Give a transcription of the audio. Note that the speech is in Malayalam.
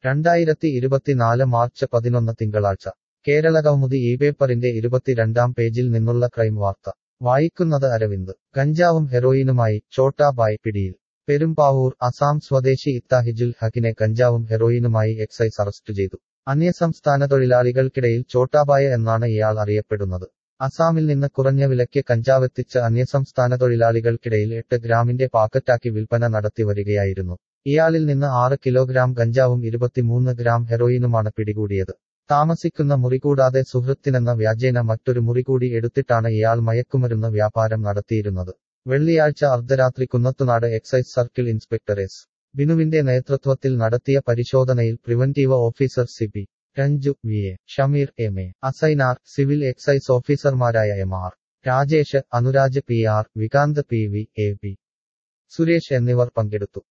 രണ്ടായിരത്തി ഇരുപത്തിനാല് മാർച്ച് പതിനൊന്ന് തിങ്കളാഴ്ച കേരള കൗമുദി ഈ പേപ്പറിന്റെ ഇരുപത്തിരണ്ടാം പേജിൽ നിന്നുള്ള ക്രൈം വാർത്ത വായിക്കുന്നത് അരവിന്ദ് കഞ്ചാവും ഹെറോയിനുമായി ഛോട്ടാബായ് പിടിയിൽ പെരുമ്പാവൂർ അസാം സ്വദേശി ഇത്താഹിജുൽ ഹക്കിനെ കഞ്ചാവും ഹെറോയിനുമായി എക്സൈസ് അറസ്റ്റ് ചെയ്തു അന്യസംസ്ഥാന തൊഴിലാളികൾക്കിടയിൽ ചോട്ടാബായ എന്നാണ് ഇയാൾ അറിയപ്പെടുന്നത് അസാമിൽ നിന്ന് കുറഞ്ഞ വിലയ്ക്ക് കഞ്ചാവെത്തിച്ച് അന്യസംസ്ഥാന തൊഴിലാളികൾക്കിടയിൽ എട്ട് ഗ്രാമിന്റെ പാക്കറ്റാക്കി വിൽപ്പന നടത്തി വരികയായിരുന്നു ഇയാളിൽ നിന്ന് ആറ് കിലോഗ്രാം കഞ്ചാവും ഇരുപത്തിമൂന്ന് ഗ്രാം ഹെറോയിനുമാണ് പിടികൂടിയത് താമസിക്കുന്ന മുറി കൂടാതെ സുഹൃത്തിനെന്ന വ്യാജേന മറ്റൊരു മുറി കൂടി എടുത്തിട്ടാണ് ഇയാൾ മയക്കുമരുന്ന് വ്യാപാരം നടത്തിയിരുന്നത് വെള്ളിയാഴ്ച അർദ്ധരാത്രി Kunnathunad excise circle inspector S ബിനുവിന്റെ നേതൃത്വത്തിൽ നടത്തിയ പരിശോധനയിൽ preventive officer C P Ranju V A Shameer M A Asainar civil excise ഓഫീസർമാരായ M R Rajesh Anuraj P R Vikanth P V A P Suresh എന്നിവർ പങ്കെടുത്തു